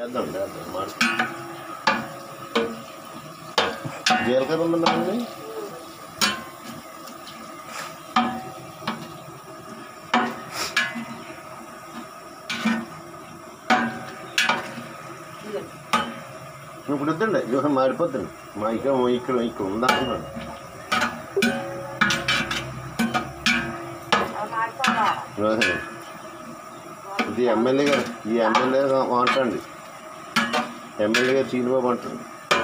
చేద్దాం చేద్దాం మాట జీలకర్ర ఉందండి ఇప్పుడు వద్దండి వ్యూహం మారిపోతుంది మా ఇక్కడ ఇక్కడ ఇక్కడ ఉందా అన్నాడు అదే. ఇది ఎమ్మెల్యే గారు ఈ ఎమ్మెల్యే అంటండి ఎమ్మెల్యే గారు చీనిబాబు అంటాడు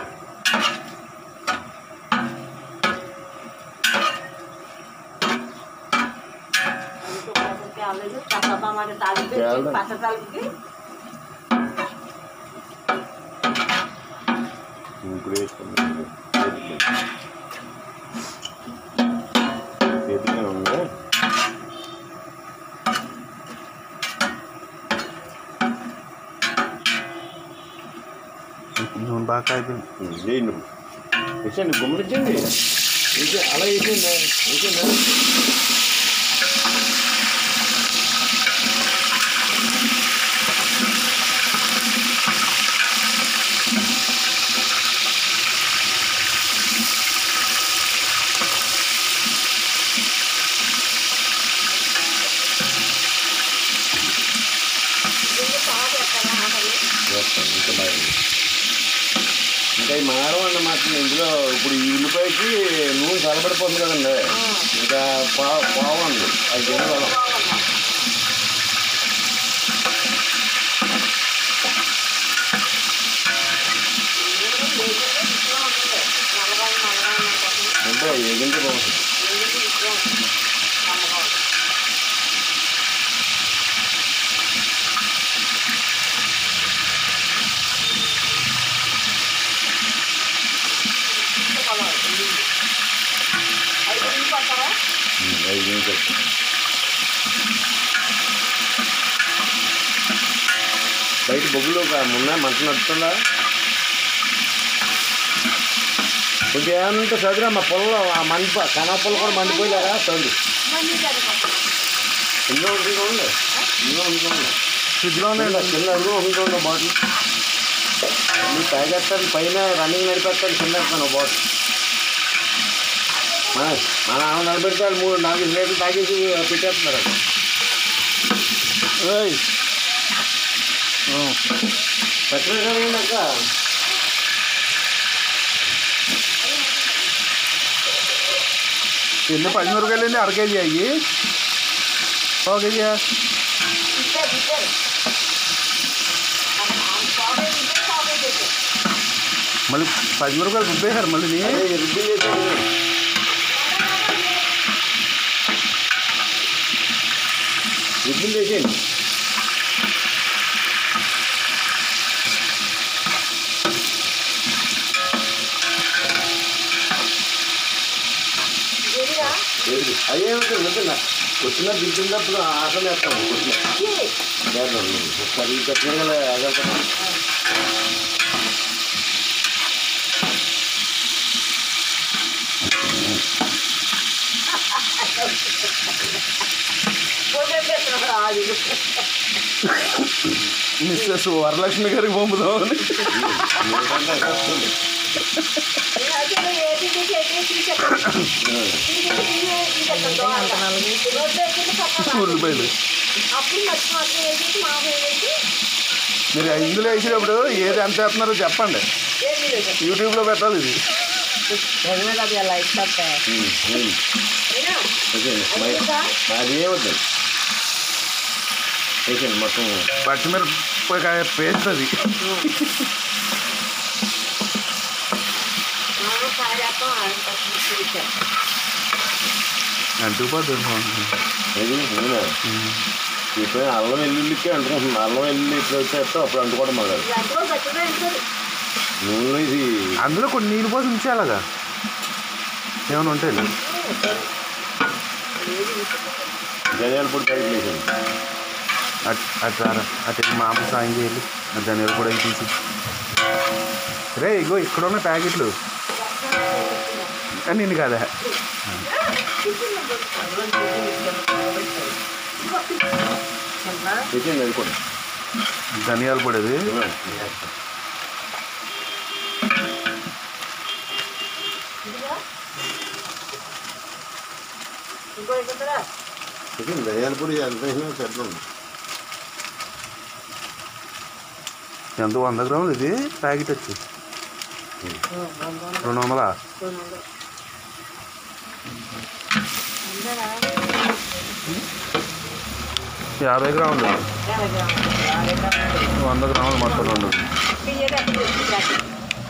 ఇప్పుడు వేసుకున్నాను చేతిలో ఉందా నూనె బాగా అయిపోయింది వేయండి వేసండి గుమ్మరించండి వేసే అలా వేసేయండి వేసేయండి వేస్తాను ఇంకా బాగా ఇంకా ఈ మారం అన్నమాట ఇందులో ఇప్పుడు ఈ ఉల్లిపాయకి నూనె చల్లబడిపోతుంది కదండి ఇంకా పా పావండి అది తినగలం అంటే ఏదంటే బాగుంటుంది ఉమ్, ఐదు నిమిషాలు బయట బొగ్గులు ఉన్నాయి మంట నడుస్తుందా కొంచెం ఏమంటే చదువురా మా పొలంలో ఆ మండిపో కనవ పొలం కూడా మండిపోయిలారా చదువు ఇందులో ఉంటుందండి ఇందులో ఉంటుందండి ఫ్రిడ్జ్లోనే చిన్న చిన్న అడుగు ఉంటుందో బాటిల్ మీరు తాగేస్తాను పైన రన్నింగ్ నడిపేస్తాను కింద వేస్తాను బాటిల్ మన మన ఆమె నడిపెడితే వాళ్ళు మూడు నాలుగు లీటర్లు తాగేసి పెట్టేస్తున్నారు అక్కడ ఏయ్ పెట్టలేదు అక్క ఎన్ని పచ్చిమిరపకాయలు అండి అర కేజీ అయ్యి పావు కేజీ మళ్ళీ పచ్చిమిరపకాయలు రుబ్బేశారు మళ్ళీ నీ? అదే రుబ్బి చేసేది రుబ్బి చేసేయండి లేదు అదేమిటి నిజంగా వచ్చిన దించినప్పుడు ఆటలు వేస్తాము వచ్చిన చేద్దాం ఒకసారి పెట్టిన కదా అదే మిస్సెస్ వరలక్ష్మి గారికి పంపుదామని ఏంటంటే వస్తుంది ఉల్లిపాయలు అప్పుడు మర్చి మాత్రం వేసేసి మామూలు వేసి మీరు ఇందులో వేసినప్పుడు ఏది ఎంత వేస్తున్నారో చెప్పండి ఏమి లేదు యూట్యూబ్లో పెట్టాలి ఇది అది అలా ఇస్తా ఉమ్, ఉమ్. వేసేయండి మరి అది ఏమవుతుంది వేసేయండి మొత్తం పచ్చిమిరపకాయ పేస్ట్ అది అంటుకుపోతుంది ఏది నూనె ఇప్పుడు అల్లం వెల్లుల్లికి అంటుకుంటుంది అల్లం వెల్లుల్లి ఇప్పుడు వచ్చేస్తే అప్పుడు అంటుకోవడం మొదలు ఎంతో గట్టిగా ఉంటుంది నూనె ఇది అందులో కొన్ని నీళ్ళు పోసి ఉంచేయాలగా ఏమైనా ఉంటాయి ధనియాల పొడి ప్యాకెట్ వేసేయండి అట్ అట్లా అటు మా అమ్మ సాయం చేయాలి ధనియాలు కూడా అవి తీసి రే ఇగో ఇక్కడ ఉన్న ప్యాకెట్లు ఆ, నిన్ను కాదా వేసేయండి అది కూడా ధనియాల పొడి అది ఇదిగా ఇంకో ఇక్కడ చికెన్ ధనియాల పొడి ఎంత వేసినా సరిపోతుంది ఎంత వంద గ్రాములు ఇది ప్యాకెట్ వచ్చి రెండు వందలా అందరా యాభై గ్రాములు యాభై గ్రాములు యాభై గ్రాములు వంద గ్రాములు మొత్తం రెండు తీయగా తీసి ప్యాకెట్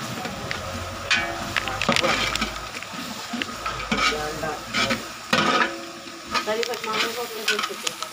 సరే పట్టు మామూలు కోసం తీసుకొచ్చేసారు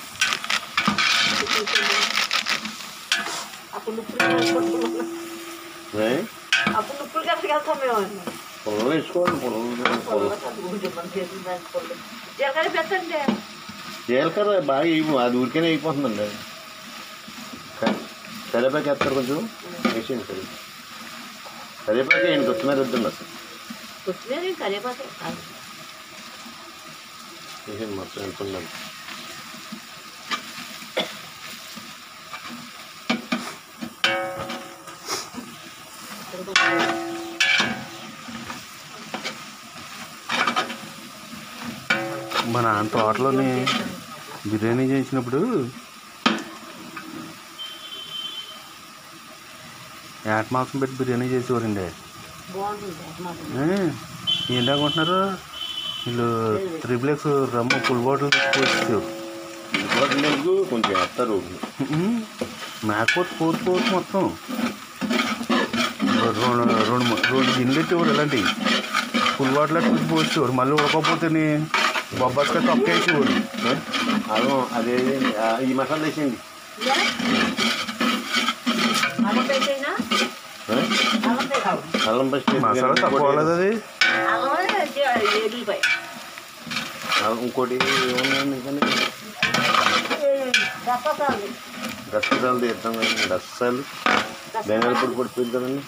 అప్పుడు నుప్పులు కొట్టుకున్నాం ఏ? అప్పుడు నుప్పులు కలిసి వెళ్తాం మేము పొలంలో వేసుకోండి పొలంలో పొలం జీలకర్ర పెట్టండి జీలకర్ర బాగా ఇవ్వు అది ఊరికేనే అయిపోతుందండి అది క- కరివేపాకు వేస్తారు కొంచెం వేసేయండి సరే కరివేపాకు వేయండి కొత్తిమీర వద్దండి అసలు కొత్తిమీర కరివేపాకే కాదు వేసేయండి మొత్తం ఎంత ఉందండి మన నాన్న తోటలోని బిర్యానీ చేసినప్పుడు ఏట మాంసం పెట్టి బిర్యానీ చేసేవారండి బాగుంటుంది మాకు ఏ, ఏంటి అనుకుంటున్నారు వీళ్ళు triple X rum full bottle తీసుకొచ్చారు ఇంకొకటి కొంచెం వేస్తారు మేకపోతే కోతి కోతి మొత్తం రెండు రెండు రెండు గిన్నెలు ఎట్టేవారు ఇలాంటి ఫుల్ బాటిల్ అట్లా పోసేవారు మళ్ళీ ఉడకపోతే బొబ్బాస్గా తొక్కేసేవారు ఏ? అల్లం అదే ఆ, ఈ మసాలా వేసేయండి అల్లం పెట్టైనా ఏ? అల్లం పెట్టావు అల్లం ఫస్ట్ మసాలా తక్కువ అవ్వలేదు అది అల్లం ఎల్లిపాయ అల్లం ఇంకోటి ఏమున్నాయండి ఇంకా రసపాలు రసాలు తీద్దాం కదండి రసాలు ధనియాల పొడి పొడి తీద్దామండి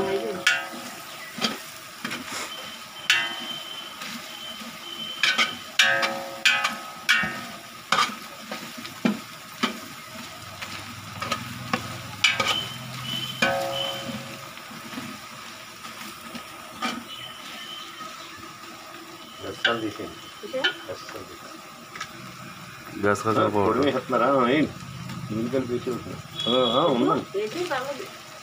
రసాలు తీసేయండి రసాలు తీసేయండి గసగసాల పొడి పౌడర్ వేస్తున్నారా ఏంటి నీళ్ళు కలిపి వేసి ఉంటున్నా. ఆ, ఆ, ఉందండి వేసి పర్లేదు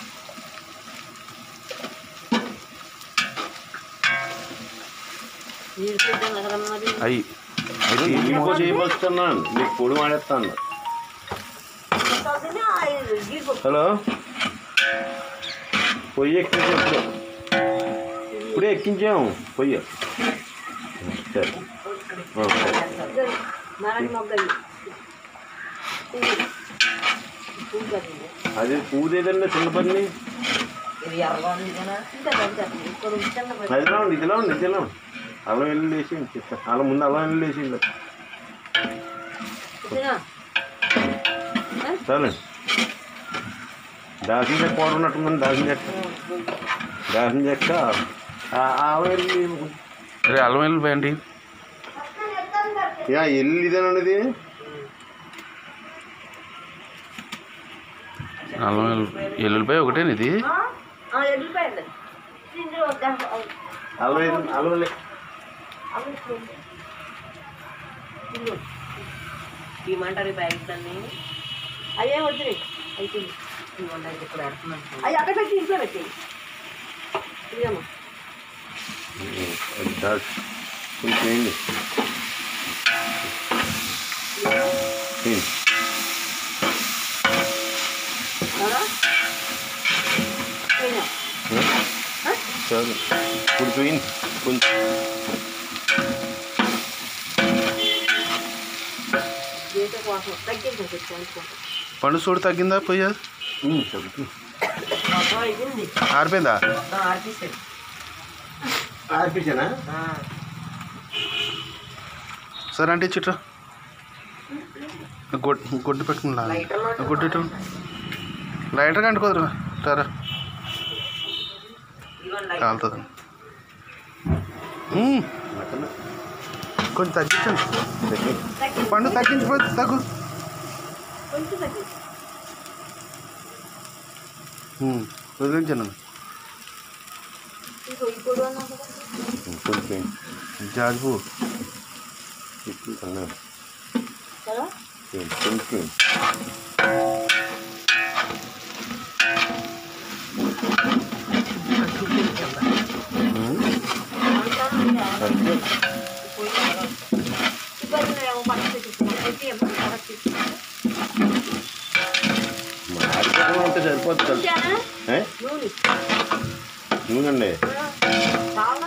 నీరు పెట్టాను కదా మరి అయ్యి అయితే ఈ పూజ చేయవస్తున్నాను మీకు పొడి వాడేస్తాను కొట్టాల్సిందే, ఆ జీడిపప్పు. హలో పొయ్యి ఎక్కించాం ఇప్పుడే ఎక్కించాము పొయ్యి సరే ఆ, సరే. మరణి మొగ్గ ఇవి. పువ్వు. పువ్వు కదండి. అది పూజ ఏదండి చిన్న పని ఇది ఎర్రగా ఉంది కదా. ఇంత పెద్ద చెప్పండి. ఇక్కడ ఉంది చిన్న పని. అది ఇలా ఉంది ఇదిలా ఉంది ఇదిలా ఉంది అల్లం వెళ్ళి వేసి చెప్తా అలా ముందు అల్లం వెళ్ళి వేసి ఇదేనా? చాలండి దాసిన చెక్క పౌడర్ ఉన్నట్టుందండి దాసిన చెక్క దాసిన చెక్క ఆ- ఆవ వెళ్ళి రే అల్లం వెళ్ళిపోయండి యా ఎల్లు ఇదేనండి ఇది అల్లం వెల్లు- ఎల్లుల్లిపాయ ఒకటేనా ఇది ఆ? ఆ, వెళ్ళిపోయింది. ఇందులో ఒక దాంట్లో అల్లం వేసి- అల్లం లే- అవి ఇట్లా ఉంది. ఇల్లు. ఇవ్వమంటారు ఈ ప్యాకెట్స్ అన్నీ అయ్యే వద్దులే అయిపోయింది అవి అక్కడ పెట్టి ఇంట్లో పెట్టి ఇదేమో అది దాచి కొంచెం వేయండి వేయండి. అవునా పోయినా ఆ? చాలు ఇప్పుడు పోయింది కొంచెం దేశ కోసం తగ్గించండి తెచ్చుకోండి పండు చూడు తగ్గిందా పోయా ఉమ్, తగ్గుతుంది. మొత్తం అయిపోయింది ఆరిపోయిందా ఆర్టిస్ట్ ఆర్పించానా సరే అంటే చిట్రా గొడ్డు గొడ్డు పెట్టుకున్నా గొడ్డు ఇటు లైటర్గా అంటుకోదురా తారా కాలుతుంది మటన్ కొంచెం తగ్గించండి తగ్గి పండు తగ్గించిపోతే తగ్గు కొంచెం తగ్గించు వదిలించాను ఇంకో ఇప్పుడు అన్నావు కదా. కొంచెం జాజిపూ ఎక్కువ కన్నా కదా కొంచెం అంటాను ఇంకా. అంతే ఇప్పుడు కదా. ఇప్పుడు నేను పక్కన తెచ్చుకున్నాను. అయితే ఏమో పక్కన తెచ్చుకున్నాను. మార్కెట్లో ఉంటే సరిపోతుంది కదా చూశానా? ఏ? నూనె. నూనెండి చాలా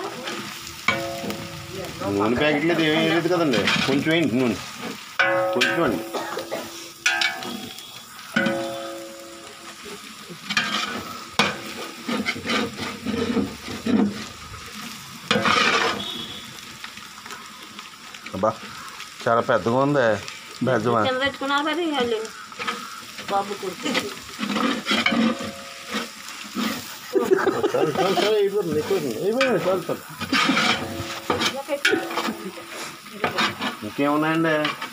నూనె ప్యాకెట్లు అయితే ఏమీ లేదు కదండి కొంచెం వేయండి నూనె కొంచెం అండి అబ్బా చాలా పెద్దగా ఉంది బెజమా కింద పెట్టుకున్నారు మరి వాళ్ళు బాబు కొడుకు చాలు చాలు చాలు అయిపోతుంది అయిపోతుంది అయిపోయింది చాలు చాలు ఇంకేమున్నాయండి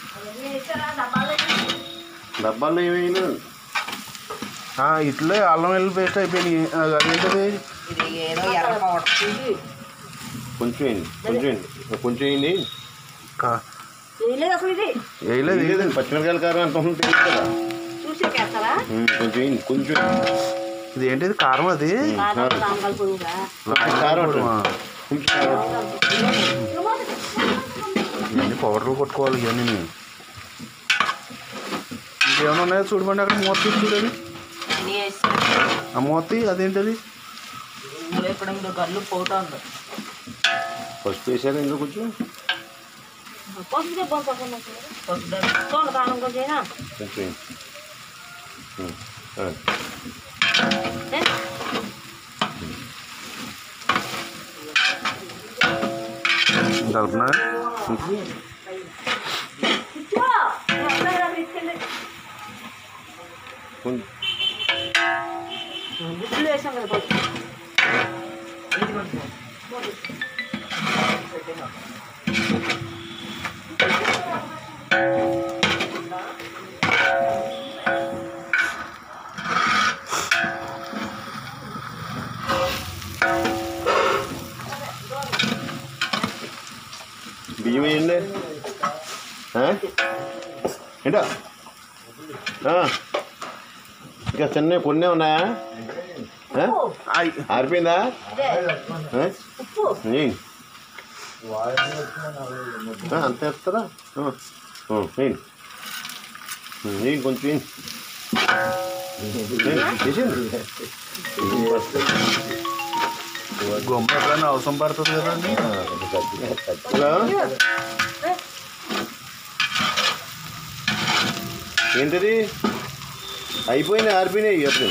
డబ్బాల్లో ఏమీ లేదు ఇట్లే అల్లం వెల్లుల్లి పేస్ట్ అయిపోయినాయి ఆ, అదేంటది ఇది ఏదో ఎర్ర పౌడర్ ఇది కొంచెం వేయండి కొంచెం వేయండి కొంచెం వేయండి కా- వేయలేదు అసలు ఇది వేయలేదు ఇది లేదండి పచ్చిమిరకాయల కారం అంత ఉంటుంది తెలియదు కదా చూసి వేస్తారా ఉమ్, కొంచెం వేయండి కొంచెం వేయండి. ఇది ఏంటిది కారం అది కాదు సాంబార్ పొడుగుగా కారం ఉంటుంది. ఆ, కొంచెం కారం ఇవన్నీ పౌడర్లు కొట్టుకోవాలి ఇవన్నీ ఇంకేమైనా ఉన్నాయో చూడమండి అక్కడ మూత తీసి చూడండి ఆ మూత అదేంటది ఇక్కడ ఇంకో గల్లు పోతా ఉంది ఫస్ట్ వేసారు ఇందులో కొంచెం పసుపు పంపకుండా పసుపు చూడండి కారం కొంచెం కొంచెం వేయండి. ఉమ్, ఆ. కలుపునా కొంచెం గుడ్లు వేసాం కదా పసుపు బియ్యం వేయండి ఆ? ఏంటో ఆ. ఇంకా చిన్న కొన్ని ఉన్నాయా ఆ? అయ్ ఆరిపోయిందా అదే ఆ? ఉప్పు వేయండి ఆ, అంత వేస్తారా ఆ. ఆ, వేయండి ఉమ్, వేయండి కొంచెం వేయండి వేయండి, వేసేయండి. గొంప ఎప్పుడైనా అవసరం పడుతుంది కదండి హలో ఏంటది అయిపోయింది ఆరిపోయినాయి అప్పుడు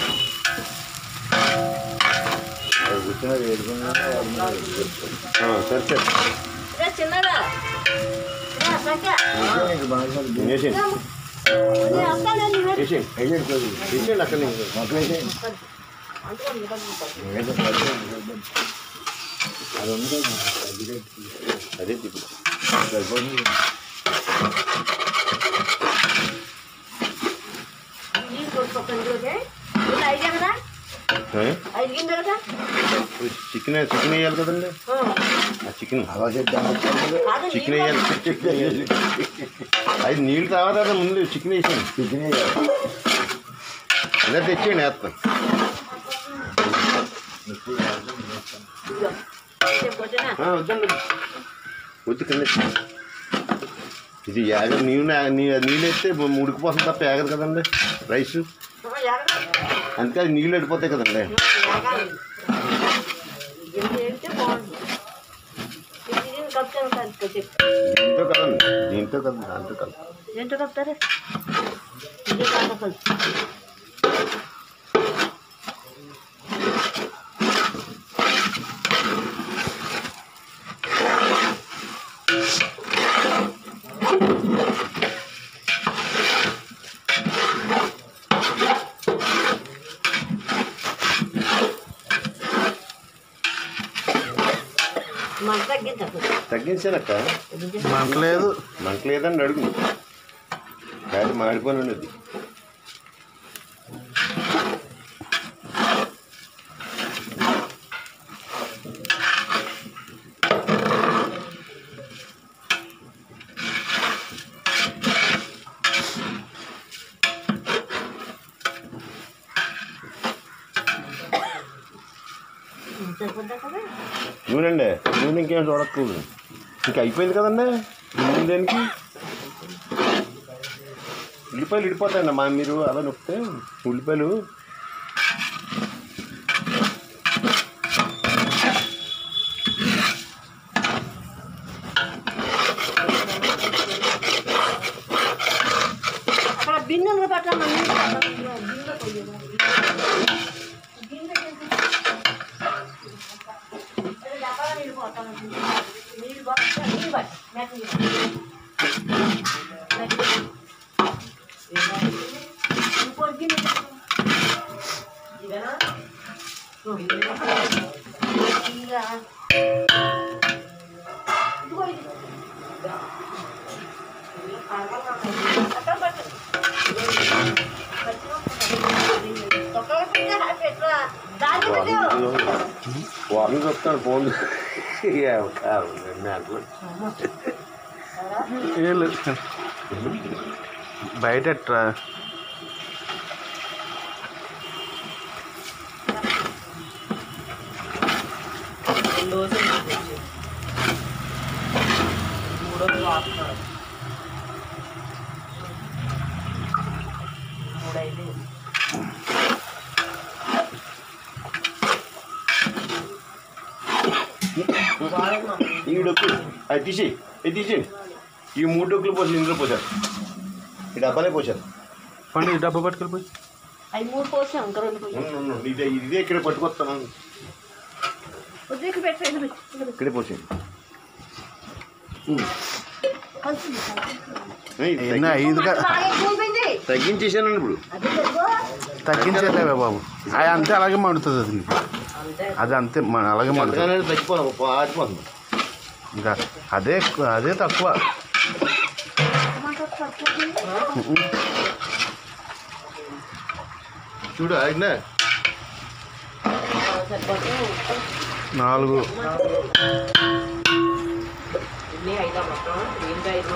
ఆ, సరే సరే రే చిన్నగా రే సంఖ్య వేసేయండి నేను వస్తాను నువ్వు వేసేయండి వేసేయండి అక్కడ అదే ఇప్పుడు నీళ్ళు కొట్టుకోకండి రోజే ఇది ఐదే కదా ఐదు గింజలు కదా చికెన్ చికెన్ వేయాలి కదండి ఆ. ఆ చికెన్ కాదు చికెన్ నీళ్ళు వేయాలి చికెన్ వేయాలి అది నీళ్ళు తర్వాత కదా ముందు చికెన్ వేసాను చికెన్ వేయాలి అదే తెచ్చేయండి వేస్తాం ఇదిగో. రేపు పొద్దున ఆ, వద్దండి వద్దు కింద ఇది యాగ నీళ్ళు నీ- నీళ్ళు వేస్తే ఉడికిపోతుంది తప్ప యాగదు కదండి రైస్ ఆ, ఎరగదు. అందుకే అది నీళ్ళు వెళ్ళిపోతాయి కదండి ఆ, ఎరగాలి. గింజ వేస్తే బాగుంటుంది ఇది ఇది కప్తాను కాదు చెప్పు దీంతో కదండి దీంతో కదండి దాంతో కదండి ఏంటో కప్తారు ఇది కాదు కలిసి మంట తగ్గించదు తగ్గించానక్క మంట లేదు మంట లేదండి అడుగు కాదు మాడిపోయినది సరిపోద్దా కదా నూనె అండి నూనె ఇంకేం చూడక్కర్లేదు ఇంకా అయిపోయింది కదండి నూనె దేనికి ఉల్లిపాయలు ఇడిపోతాయండి మా మీరు అలా నొక్కితే ఉల్లిపాయలు అక్కడ బిందెలు పట్టాలి నీళ్ళు పట్టాలి బిందె పోయేది బిందె డబ్బాలో నీళ్ళు పోతాను నీళ్ళు పట్ట నీళ్ళు పట్టి మెత్త నీళ్ళు ఇంకోటి గిన్నె ఇదేనా ఇంకా ఇదిగో ఇది అక్కడ పట్టు వాకింగ్ వస్తాను ఫోన్ ఏం లేదు బయట ఎట్రా ఈ డొక్కులు అది తీసి ఇది తీసేయండి ఈ మూడు డొక్కులు పోసి ఇందులో పోసారు ఈ డబ్బాలే పోసారు పండి ఈ డబ్బా పట్టుకెళ్ళిపోయి అవి మూడు పోసాం ఇంకా రెండు పోసాం ఉమ్, ఉమ్, ఉమ్. ఇదే ఇదే ఇక్కడ పట్టుకొస్తాను ఉద్రేకి పెట్టండి ఇక్కడే పోసాను కలిసి ఎన్ని ఐదుగా బాగా ఎక్కువైపోయింది తగ్గించేసానండి ఇప్పుడు అదే తెలుగు తగ్గించేలేవే బాబు అది అంతే అలాగే మండుతుంది అది నీకు. అంతే అది అంతే మ- అలాగే మండుతుంది ఎంతగానే తగ్గిపోను ఆడిపోతుంది ఇంకా అదే ఎక్కువ- అదే తక్కువ టమాటో తక్కువ చూడు ఆయన సరిపోతుంది నాలుగు ఇన్ని ఐదా మొత్తం ఏంటి ఐదు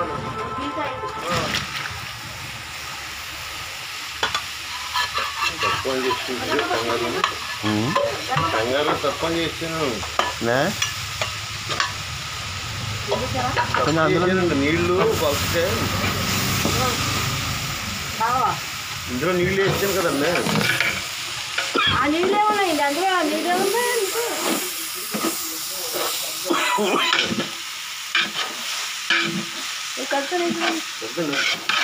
తక్కువ చేసుకుంటే కంగారు ఉమ్. కంగారు తక్కువ చేస్తాను నే? కొంచెం అందులో చేశానండి నీళ్లు కలిపితే కావా ఇందులో నీళ్ళు వేసాను కదండి ఆ నీళ్ళే ఉన్నాయండి అందులో ఆ నీళ్ళే ఉన్నాయి అనుకో. ఈ కడుపు నీళ్ళు వద్దండి.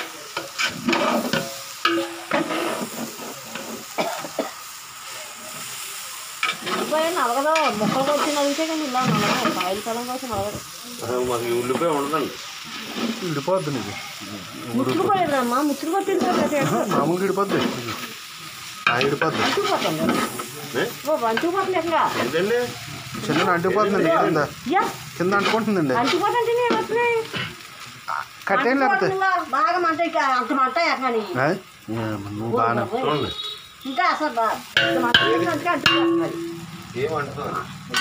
ఉల్లిపాయ నలగదు ముక్కలు వచ్చి నలిగితే కానీ ఇలా నలగదు కాయల కాలం కోసం నలగదు అసలు మాకు ఈ ఉల్లిపాయ ఉండదండి విడిపోద్ది నీకు ముచ్చులు పడేదమ్మా ముచ్చులు పట్టింది మామూలుగా విడిపోద్ది ఆ విడిపోద్ది అంటుకుపోతుంది ఏ? ఓ అంటుకుపోతుంది ఎక్కడ ఏంటండి చిన్న అంటుకుపోతుందండి కింద యా కింద అంటుకుంటుందండి అంటుకుపోతుంటే నేను వస్తున్నాయి కట్టేం లేకపోతే అంటుకుపోతుందా? బాగా మంట ఇక అంత మంట ఎక్కడ ఆ? ఏ, నువ్వు బాగానే చూడండి ఇంకా అసలు బా- ఇంత మంట అంతే అంటుకుపోతుంది ఏమంటున్నాను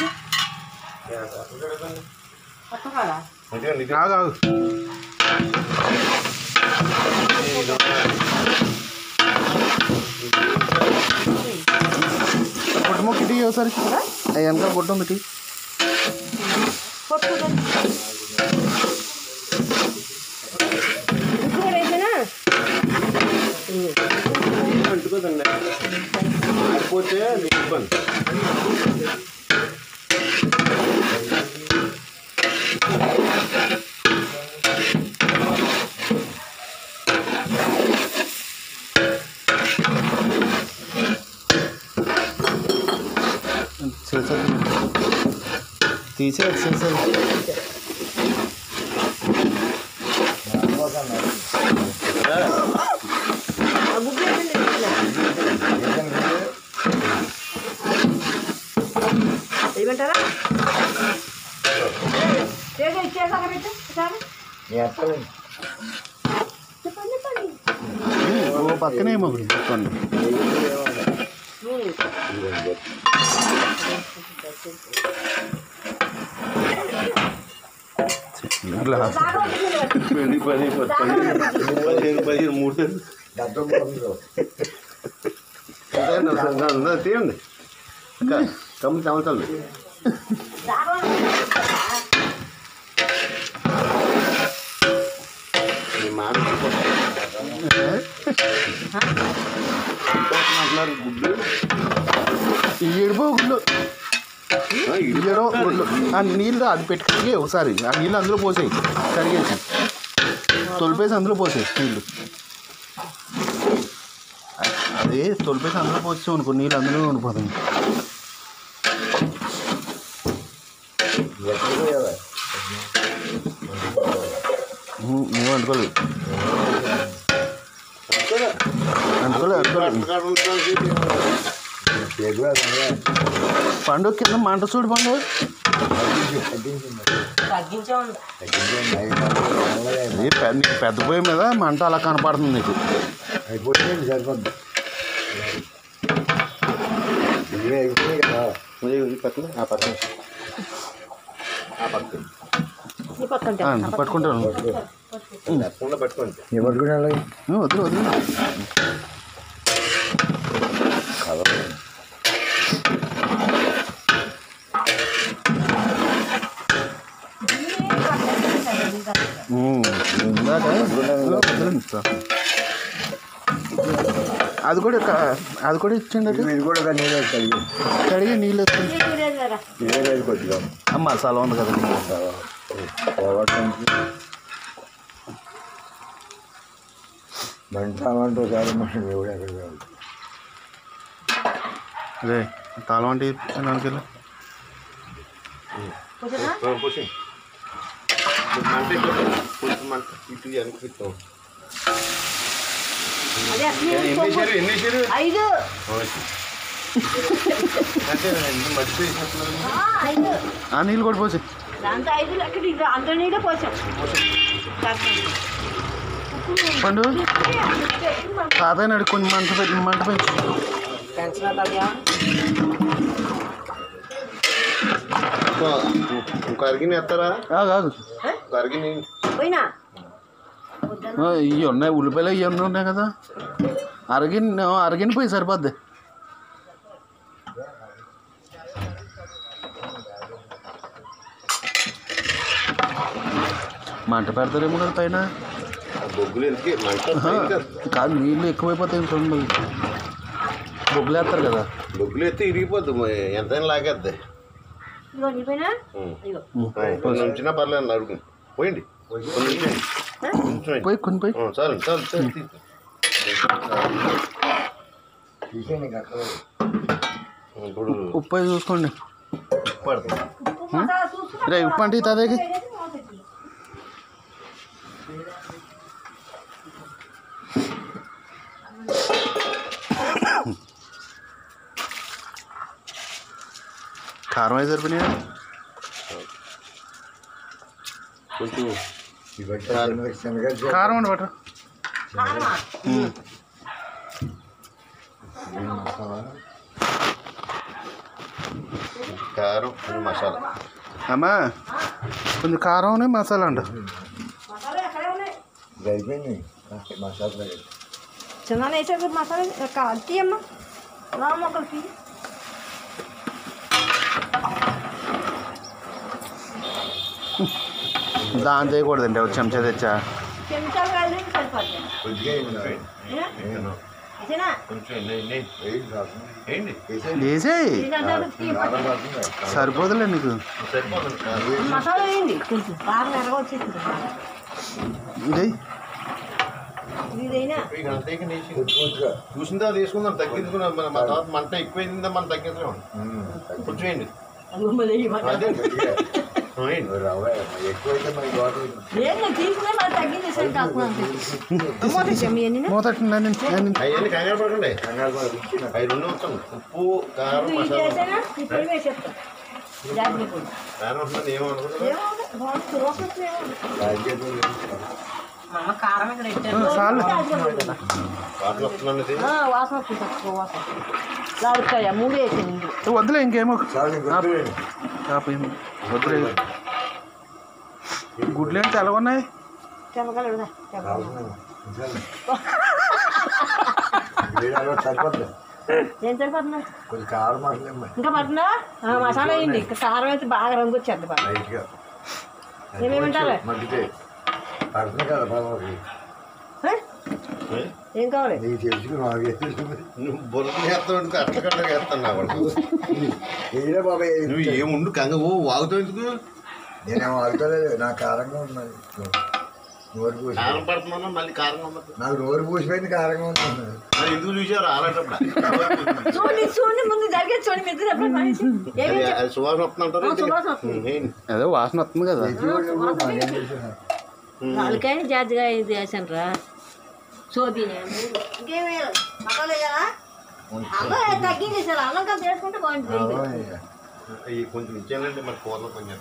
కొత్త కాడా ఎందుకండి ఇది ఆగు ఆగు గుడ్డ మొక్క ఇటు ఒకసారి వెనక గుడ్డ ఉంది ఇటు. కొట్టుకుంటుంది ఉప్పు కూడా వేసానా అంటుకోదండి ఆడిపోతే అది ఇబ్బంది చేసేది తీసేది చేసేది ఆ గుడ్డు వేసింది ఏమంటారా తేగ ఇచ్చేసాక పెట్టు ఒకసారి చెప్పండి చెప్పండి ఓ పక్కనే మొగుడు పట్టుకోండి గ్లాస్ బాగా ఉంటుంది పది పది పది పదిహేను పదిహేను మూడు తీయండి కమ్ములు చమచాలి మీ మాట అంటున్నారు గుడ్లు ఏడుపో గుళ్ళు ఆ, ఇది ఇయ్యడం గుళ్ళు ఆ నీళ్ళు అది పెట్టి కడిగే ఒకసారి ఆ నీళ్ళు అందులో పోసేయి కడిగేసి తొలిపేసి అందులో పోసేయి నీళ్ళు అదే తొలిపేసి అందులో పోసావు అనుకో నీళ్ళు అందులో ఉండిపోతుంది ఎక్కడ పోయావా? ఉహు, మేము అనుకోలేదు అంతేనా? అనుకోలేదు అనుకోలేదు అక్కడ ఉంటానికి పండు కింద మంట చూడు పండు తగ్గించాము అది పెద్ద నీకు పెద్ద పొయ్యి మీద మంట అలా కనపడుతుంది నీకు అయిపోతుంది సరిపోద్ది ఇవే అయిపోయి కదా ఇది ఈ పక్కన ఆ పక్కన ఆ పక్కన ఈ పక్కన ఆ, పట్టుకుంటాను లెక్కకుండా పట్టుకోండి నేను పట్టుకునే ఉ, వదిలే వదిలే ఉమ్, ఇందాక వదిలేండి సార్. అది కూడా క- అది కూడా ఇచ్చిండి అది ఇది కూడా ఒక నీళ్ళు కలిగి కడిగి నీళ్ళు వేసుకుని ఇదే రోజు కొద్దిగా ఆ మసాలా ఉంది కదా పోవటానికి మంట మంట ఒకసారి మనం ఎవడు ఎక్కడ కావాలి అదే తాళం అంటే దానికి వెళ్ళి పోసి మంట ఎక్కువ కొంచెం మంట ఇటు వెనక్కి పెట్టాం అదే ఎన్ని వేసారు ఎన్ని వేసారు ఐదు అంటే మర్చిపోయినట్టున్నారు ఆ, ఐదు ఆ నీళ్ళు కూడా పోసి దాంతో ఐదు లెక్క ఇది అంత నీడే పోసాం పండు తాతయ్య నడు కొంచెం మంట పెట్టి మంట పెంచు టెన్షన్ అవుతుందా ఇంకో అరిగిన ఎత్తారా ఆ, కాదు ఒక అరిగిన పోయినా ఆ, ఇవి ఉన్నాయి ఉల్లిపాయలు ఇవన్నీ ఉన్నాయి కదా అరగిన అరగిన పోయి సరిపోద్ది మంట పెడతారేమో కదా పైన బొగ్గులు ఎందుకు మంట ఆహా, పైన కాదు. కాదు నీళ్ళు ఎక్కువైపోతాయి చూడండి బొగ్గులు వేస్తారు కదా బొగ్గులు ఎత్తే ఇరిగిపోద్ది మ- ఎంతైనా లాగేద్ది ఇదిగో నీ పైన ఉం. ఇదిగో ఆయ్, కొంచెం ఉంచినా పర్లేదు అడుగు పోయింది కొంచెం ఉంచండి. ఉంచండి. పోయి కొన్ని పోయి ఉం, చాలు చాలు చాలు తీ. తీసేయండి ఇంకా అక్కడ ఇప్పుడు ఉప్పు అయి చూసుకోండి పడుతుంది ఉప్పు మసాలా చూసుకున్నా రే ఉప్పు అంటే తాతయ్యకి కారం అయితే సరిపోయినాయా కొంచెం ఇవన్నీ చిన్నది శనగలు కారం అండి బట్ట కారమా? మసాలా కారం కొంచెం మసాలా అమ్మా కొంచెం కారం మసాలా అంట మసాలా ఎక్కడే ఉన్నాయి ఇది అయిపోయింది మసాలా తగిలి. చిన్న వేసాక మసాలా కాల్తీ అమ్మా రా మొక్కలకి దాంతో వేయకూడదండి ఒక చెంచా తెచ్చా చెంచాలు కలిసి సరిపోతుంది కొద్దిగా వేయండి. ఏనా? వేయండి. అదేనా కొంచెం ఎన్ని వేయండి రాసం. వేయండి వేసేయండి. వేసేయి దీనికంటే తీయ కారం రాసిందా? సరిపోదులే నీకు సరిపోతుంది కారం. మసాలా వేయండి కొంచెం కారం ఎరగ వచ్చేసింది ఇదే ఇదైనా ఇక అంతే ఇక నేసి. కొద్ది కొద్దిగా. చూసిందా తీసుకుందాం తగ్గించుకున్నాం మన మన తర్వాత మంట ఎక్కువైందా మనం తగ్గించలేము ఉమ్, కొంచెం వేయండి అది మళ్ళీ ఈ మాట. అదే కొద్దిగా. ఆ, వేయండి రవ్వ ఎక్కువైతే మనకి వాటర్ ఏం లేదు, తీసుకునే మరి తగ్గించేసాను కాకుండా అంతే మూత చెమ్మి ఎన్ని మూతట్టండి నేను నేను అవన్నీ కంగారు పడకండి కంగారు పడ రుచి నాకు. అవి రెండు వచ్చాను ఉప్పు కారం ఇది మసాలా చేసేనా ఇప్పుడు వేసేస్తా జాగ్రత్త కూడా కారం వస్తుంది ఏమనుకుంటున్నా ఏమవుతుంది బాగుంది సువాసన వస్తుంది, ఏమవుతుంది? రాజకీయ అమ్మ కారం ఇక్కడ ఆ, చాలు వాటిలో వస్తున్నాను ఇది ఆ, వాసన వస్తుంది తక్కువ వాసన లాడుకాయ మూడు వేసింది ఇందులో వద్దులే ఇంకేమో చాలు ఇంకొద్దు వేయండి. కాపేమో వద్దులే గుడ్లు ఏంటి ఎలా ఉన్నాయి తెల్లగలదా రాసం. చాలు. వేడి అలవాటు సరిపోద్ది ఏం సరిపోతుందా కొంచెం కారం మాటలేమ్మా ఇంకా పడుతుందా ఆ, మసాలా వేయండి ఇంకా కారం అయితే బాగా రంగు వచ్చేది బాగా లైట్గా ఏమేమంటారు? మగ్గితే పడుతుంది కదా బాబాకి ఏ? ఏం కావాలి నీకు తెలుసుకుని మాకు తెలుసు నువ్వు బుర్ర వేస్తావు ఎందుకు అట్టగడ్డ వేస్తాను నా కొడుకు. వెయ్యిలే బాబాయ్ నువ్వు ఏముండు కంగ ఓ వాగుతావు ఎందుకు నేనేమో ఆగుతలేదు నాకు కారంగా ఉన్నది నోరు పూసి కారం పడుతున్నాను మళ్ళీ కారంగా ఉన్నది నాకు నోరు పూసిపోయింది కారంగా ఉంటుంది మరి ఎందుకు చూసారు అలాంటప్పుడు చూడండి చూడండి ముందు జరిగేది చూడండి మీరు ఎప్పుడు మనిషి ఏమి అది- అది సువాసన వస్తుందంటారు ఆ, సువాసన వస్తుంది. అదే వాసన వస్తుంది కదా వాళ్ళకైనా జాతిగా ఇది వేసాను రా సోది ఇంకేమి మసాలా వేయాలా అల్లం తగ్గింది సార్ అల్లం కాదు వేసుకుంటే బాగుంటుంది ఈ కొంచెం ఇచ్చానంటే మరి కూరలో కొంచెం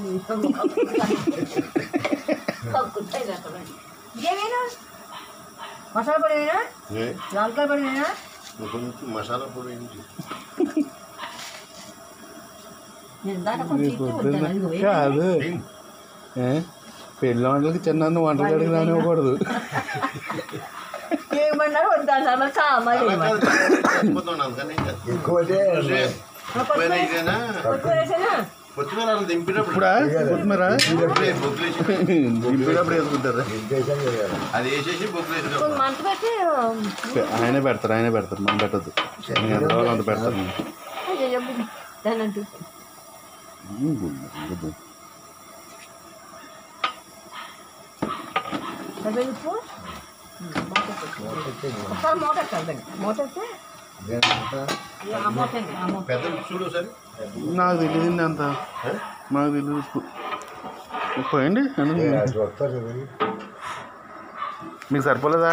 ఇంకేమైనా మసాలా పొడి వేయనా ఏ? లాల్కాయ పొడి వేయనా నువ్వు కొంచెం మసాలా పొడి వేయించు నేను దాకా కొంచెం ఇచ్చి వద్దాను. అదిగో వేయనా? కాదు వేయి. ఏ? పెళ్ళి వంటలకి చిన్న వంటలు గడికి రానివ్వకూడదు ఏమన్నారు వద్దాను మరి కా మరి అలా వేయమని. కాదు, చచ్చిపోతున్నాను అందుకని ఇంకా. ఎక్కువైతే చూసే, ఉప్పు ఇదేనా? కొత్తిమీర వేసానా? కొత్తిమీర అలా దింపినప్పుడు ఇప్పుడా కొత్తిమీర బొగ్గులే- బొగ్గులేసి దింపేటప్పుడు వేసుకుంటారా నిర్దేశం చేయాలి అది వేసేసి బొగ్గులేసి కొంచెం మంట పెట్టి ఆయనే పెడతారు ఆయనే పెడతారు మనం పెట్టద్దు నేను ఎంత కావాలో అంత పెడతారు నేను. అయ్యో, దాన్ని అంటూ సరిపోయింది ఉప్పు ఒకసారి మూట ఎత్తాలి మూట ఎత్తే ఆ మూట అండి ఆ మూట పెద్ద చూడు సరే నాకు తెలియదండి అంత నాకు తెలియదు ఉప్పు ఉప్పు అండి వస్తారు మీకు సరిపోలేదా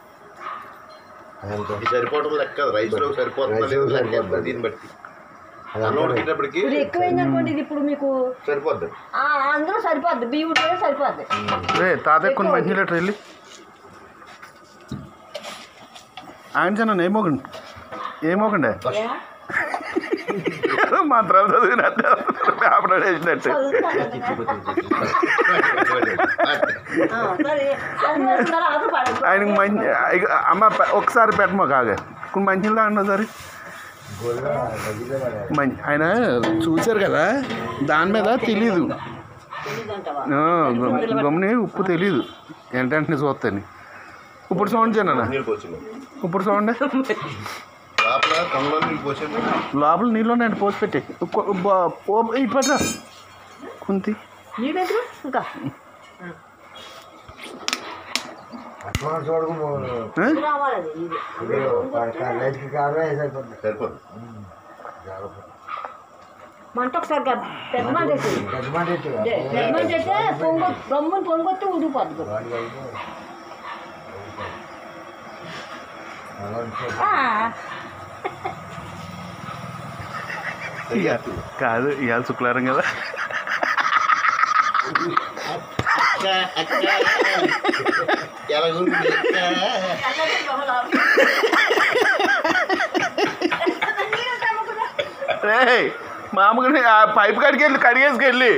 ఇది సరిపోవడం లెక్క రైస్ లో సరిపోతుంది రైస్ లో సరిపోతుంది. దీన్ని బట్టి అన్నం ఉడికేటప్పటికి ఇది ఎక్కువైంది అనుకోండి ఇది ఇప్పుడు మీకు సరిపోద్ది ఆ, అందులో సరిపోద్ది బియ్యం ఉంటే సరిపోద్ది రే తాతయ్య కొన్ని మంచి లీటర్ వెళ్ళి ఆయన చిన్న ఏమోకండి ఏమోకండి ఏ? మంత్రాలు చదివినట్టు పేపర్ వేసినట్టు ఆ, సరే అది వేసుకున్నారా? అది పడదు. ఆయనకి మంచి ఇక అమ్మ పె- ఒకసారి పెట్టమో కాగా కొన్ని మంచిలు తాగండి ఒకసారి మంచి ఆయన చూశారు కదా దాని మీద తెలీదు తెలీదంటావా? ఆ, గమ్- గమ్ముని ఉప్పు తెలీదు ఏంటంటే చూస్తాను ఇప్పుడు సౌండ్ చేయనా నీళ్ళు పోసింది ఇప్పుడు సౌండ్ లోపల కమ్మలో నీళ్ళు పోసింది లోపల నీళ్ళు నేను పోసి పెట్టి ఇప్పట్రా కుంతి నీడెందుకు? ఇంకా అట్మాన్ చూడకు ఆ? ఇది రావాలి అది ఇది. లైట్కి కారమే సరిపోతుంది సరిపోద్ది మంట ఒకసారి గ- పెద్ద మంట వేసి పెద్ద మాట ఎత్తు. పెద్ద మంట అయితే పొంగు గమ్ముని పొంగొత్తే ఉడిపోద్ది వాడి వైపు. అలా ఉంటుంది. ఆ, కాదు ఇవాళ శుక్రవారం కదా అక్క అక్క ఎలాగుంది అక్క రే మామూలుగా ఆ పైప్ కాడికి వెళ్ళి కడిగేసుకెళ్ళి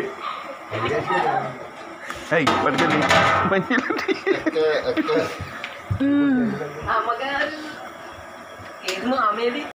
అయ్యి పట్టుకెళ్ళి మంచి అక్క అక్క అమ్మగారు ఏమో ఆమెది